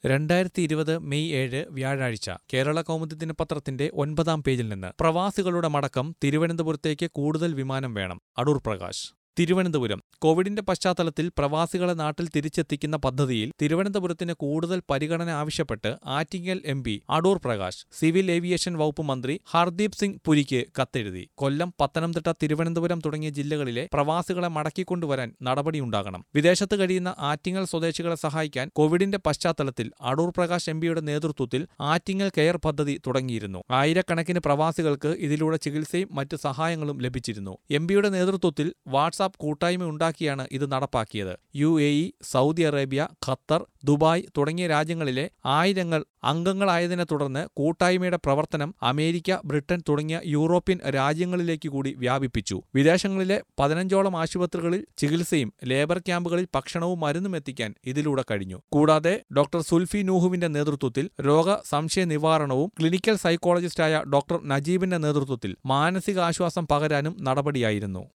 രണ്ടായിരത്തി ഇരുപത് മെയ് ഏഴ് വ്യാഴാഴ്ച കേരള കൗമുദി ദിനപത്രത്തിന്റെ ഒൻപതാം പേജിൽ നിന്ന് പ്രവാസികളുടെ മടക്കം തിരുവനന്തപുരത്തേക്ക് കൂടുതൽ വിമാനം വേണം അടൂർ പ്രകാശ് തിരുവനന്തപുരം കോവിഡിന്റെ പശ്ചാത്തലത്തിൽ പ്രവാസികളെ നാട്ടിൽ തിരിച്ചെത്തിക്കുന്ന പദ്ധതിയിൽ തിരുവനന്തപുരത്തിന് കൂടുതൽ പരിഗണന ആവശ്യപ്പെട്ട് Attingal M P Adoor Prakash civil aviation വകുപ്പ് മന്ത്രി ഹർദീപ് സിംഗ് പുരിക്ക് കത്തെഴുതി കൊല്ലം പത്തനംതിട്ട തിരുവനന്തപുരം തുടങ്ങിയ ജില്ലകളിലെ പ്രവാസികളെ മടക്കിക്കൊണ്ടുവരാൻ നടപടിയുണ്ടാകണം വിദേശത്ത് കഴിയുന്ന ആറ്റിങ്ങൽ സ്വദേശികളെ സഹായിക്കാൻ കോവിഡിന്റെ പശ്ചാത്തലത്തിൽ അടൂർ പ്രകാശ് എം പിയുടെ നേതൃത്വത്തിൽ ആറ്റിങ്ങൽ കെയർ പദ്ധതി തുടങ്ങിയിരുന്നു ആയിരക്കണക്കിന് പ്രവാസികൾക്ക് ഇതിലൂടെ ചികിത്സയും മറ്റ് സഹായങ്ങളും ലഭിച്ചിരുന്നു എം പിയുടെ നേതൃത്വത്തിൽ വാട്സാപ്പ് കൂട്ടായ്മ ഉണ്ടാക്കിയാണ് ഇത് നടപ്പാക്കിയത് U A E Saudi Arabia Qatar Dubai തുടങ്ങിയ രാജ്യങ്ങളിലെ ആയിരങ്ങൾ അംഗങ്ങളായതിനെ തുടർന്ന് കൂട്ടായ്മയുടെ പ്രവർത്തനം അമേരിക്ക ബ്രിട്ടൻ തുടങ്ങിയ യൂറോപ്യൻ രാജ്യങ്ങളിലേക്ക് കൂടി വ്യാപിപ്പിച്ചു വിദേശങ്ങളിലെ പതിനഞ്ചോളം ആശുപത്രികളിൽ ചികിത്സയും ലേബർ ക്യാമ്പുകളിൽ ഭക്ഷണവും മരുന്നും എത്തിക്കാൻ ഇതിലൂടെ കഴിഞ്ഞു കൂടാതെ ഡോക്ടർ സുൽഫി നൂഹുവിന്റെ നേതൃത്വത്തിൽ രോഗ സംശയ നിവാരണവും ക്ലിനിക്കൽ സൈക്കോളജിസ്റ്റായ ഡോക്ടർ നജീബിന്റെ നേതൃത്വത്തിൽ മാനസികാശ്വാസം പകരാനും നടപടിയായിരുന്നു